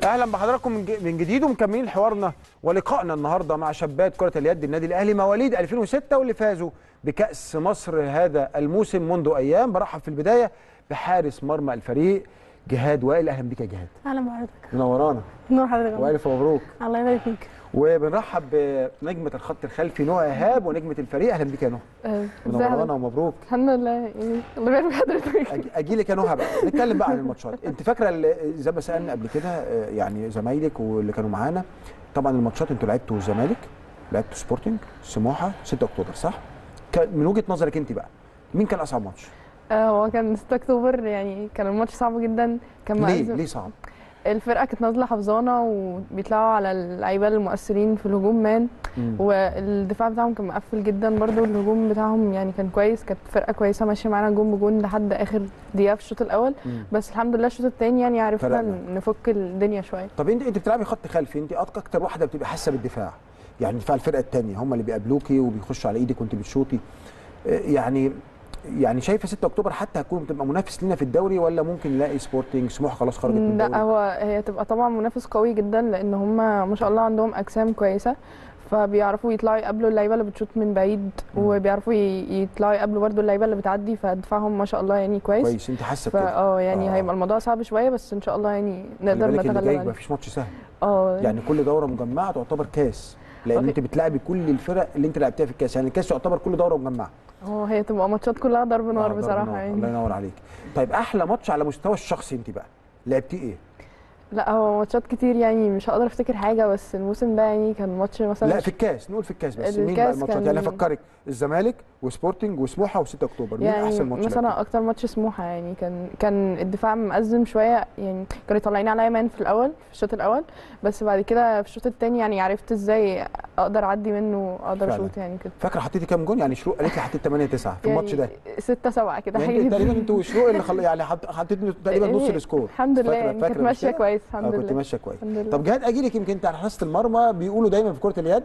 اهلا بحضراتكم من ج- من جديد ومكملين حوارنا ولقائنا النهارده مع شابات كره اليد النادي الاهلي مواليد 2006 واللي فازوا بكاس مصر هذا الموسم منذ ايام برحب في البدايه بحارس مرمى الفريق جهاد وائل اهلا بك يا جهاد اهلا بحضرتك منورانا نور حضرتك والف مبروك الله يبارك فيك وبنرحب بنجمه الخط الخلفي نهى ايهاب ونجمه الفريق اهلا بك يا نهى آه، منورانا ازاي ومبروك الحمد لله يعني الله يبارك في حضرتك أجي- اجي لك يا نهى بقى نتكلم بقى عن الماتشات انت فاكره ال- زي ما سالنا قبل كده آه، يعني زمايلك واللي كانوا معانا طبعا الماتشات انتوا لعبتوا الزمالك لعبتوا سبورتنج سموحه 6 اكتوبر صح كان من وجهه نظرك انت بقى مين كان اصعب ماتش آه، هو كان 6 اكتوبر يعني كان الماتش صعب جدا كان ليه مأزم ليه صعب الفرقه كانت نازله حافظانه وبيطلعوا على اللعيبه المؤثرين في الهجوم مان مم. والدفاع بتاعهم كان مقفل جدا برضو الهجوم بتاعهم يعني كان كويس كانت فرقه كويسه ماشيه معانا جون بجون لحد اخر دقيقه في الشوط الاول مم. بس الحمد لله الشوط الثاني يعني عرفنا فرقنا. نفك الدنيا شويه طب انت انت بتلعبي خط خلفي انت أك- اكتر واحده بتبقى حاسه بالدفاع يعني دفاع الفرقه الثانيه هم اللي بيقابلوكي وبيخشوا على ايدك وانت بتشوطي آه، يعني يعني شايفه 6 اكتوبر حتى هتكون بتبقى منافس لنا في الدوري ولا ممكن نلاقي سبورتنج سموحه خلاص خرجت من لا الدوري هو هي تبقى طبعا منافس قوي جدا لان هم ما شاء الله عندهم اجسام كويسه فبيعرفوا يطلعوا يقابلوا اللعيبه اللي بتشوط من بعيد مم. وبيعرفوا ي- يطلعوا يقابلوا برضو اللعيبه اللي بتعدي فدفاعهم ما شاء الله يعني كويس كويس انت حاسه بكده فا اه يعني آه. هيبقى الموضوع صعب شويه بس ان شاء الله يعني خلي نقدر بالك اللي نتغلب جاي عليه مفيش ماتش سهل اه يعني كل دوره مجمعه تعتبر كاس لان أوكي. انت بتلعبي كل الفرق اللي انت لعبتها في الكاس يعني الكاس يعتبر كل دوره مجمعه هو هي تبقى ماتشات كلها ضرب آه، نار ضرب بصراحه نار. يعني الله ينور عليك طيب احلى ماتش على مستوى الشخصي انت بقى لعبتيه ايه لا هو ماتشات كتير يعني مش هقدر افتكر حاجه بس الموسم ده يعني كان ماتش مثلا لا في الكاس نقول في الكاس بس مين بقى الكاس الماتشات كان- يعني افكرك الزمالك وسبورتنج وسموحه و6 اكتوبر مين يعني احسن ماتش مثلا لعبتيه؟ اكتر ماتش سموحه يعني كان كان الدفاع مأزم شويه يعني كانوا طالعين عليا مان في الاول في الشوط الاول بس بعد كده في الشوط الثاني يعني عرفت ازاي اقدر اعدي منه اقدر فعلا. اشوط يعني كده فاكره حطيتي كام جون يعني شروق قالت لي حطيت 8 9 في الماتش ده يعني 6 7 كده يعني حاجه انت كده. تقريبا انتوا شروق اللي خل... يعني حط- حطيتوا تقريبا نص يعني السكور الحمد لله فاكرة- يعني فاكرة كانت مش ماشيه كده؟ كويس اه الحمد كنت لله ماشيه كويس الحمد لله طب جهاد اجي لك يمكن انت على حراسه المرمى بيقولوا دايما في كره اليد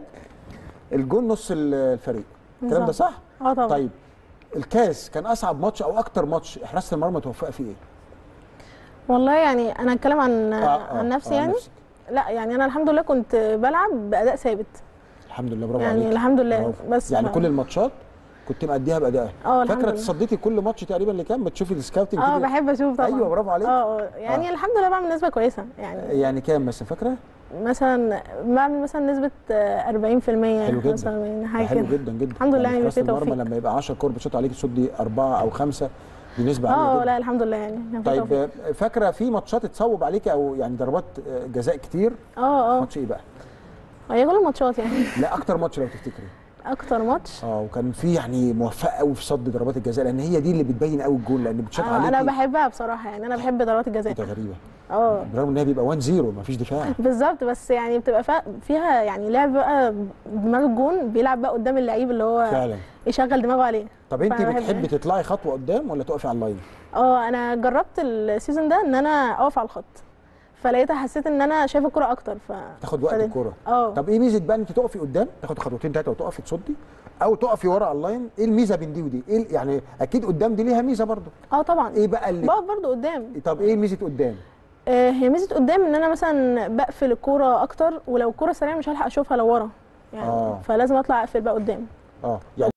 الجون نص الفريق الكلام ده صح؟ اه طبعا طيب الكاس كان اصعب ماتش او اكتر ماتش حراسه المرمى توفق فيه ايه؟ والله يعني انا اتكلم عن آه، آه، عن نفسي آه، يعني نفسك. لا يعني انا الحمد لله كنت بلعب باداء ثابت الحمد لله برافو يعني عليك الحمد لله برافو. بس يعني ف- كل الماتشات كنت مأديها بأدائها اه الحمد فاكره لله تصديتي كل ماتش تقريبا اللي كان بتشوفي السكاوتنج اه كده؟ بحب اشوف طبعا ايوه برافو عليك اه اه يعني آه. الحمد لله بعمل نسبه كويسه يعني يعني كام مثلا فاكره؟ مثلا بعمل مثلا نسبه آه، 40% حلو جدا. مثلا حاجه حلو كده جدا جدا الحمد لله يعني حراسة في المرمى توفيق. لما يبقى 10 كور بتشوط عليك تصدي اربعه او خمسه دي نسبه عاليه اه جدا لا الحمد لله يعني كان في توفيق. طيب آه، فاكره في ماتشات اتصوب عليك او يعني ضربات آه، جزاء كتير اه اه ماتش ايه بقى؟ هي كل الماتشات يعني لا اكتر ماتش لو تفتكري اكتر ماتش اه وكان في يعني موفقه قوي في صد ضربات الجزاء لان هي دي اللي بتبين قوي الجول لان بتشوط آه عليك انا بحبها بصراحه يعني انا بحب ضربات الجزاء ده غريبه اه برغم ان هي بيبقى 1 0 مفيش دفاع بالظبط بس يعني بتبقى فا- فيها يعني لعب بقى دماغ الجون بيلعب بقى قدام اللعيب اللي هو فعلا يشغل دماغه عليه طب انت فأنا بحب- بتحبي تطلعي خطوه قدام ولا تقفي على اللاين؟ اه انا جربت السيزون ده ان انا اقف على الخط فلقيتها حسيت ان انا شايفه الكوره اكتر ف تاخد وقت فده- الكوره اه طب ايه ميزه بقى ان انت تقفي قدام تاخد خطوتين ثلاثه وتقفي تصدي او تقفي ورا على اللاين ايه الميزه بين دي ودي؟ ايه يعني اكيد قدام دي ليها ميزه برضو اه طبعا ايه بقى اللي بقف برضو قدام طب ايه ميزه قدام؟ آه هي ميزه قدام ان انا مثلا بقفل الكوره اكتر ولو الكوره سريعه مش هلحق اشوفها لو ورا يعني آه. فلازم اطلع اقفل بقى قدام اه يعني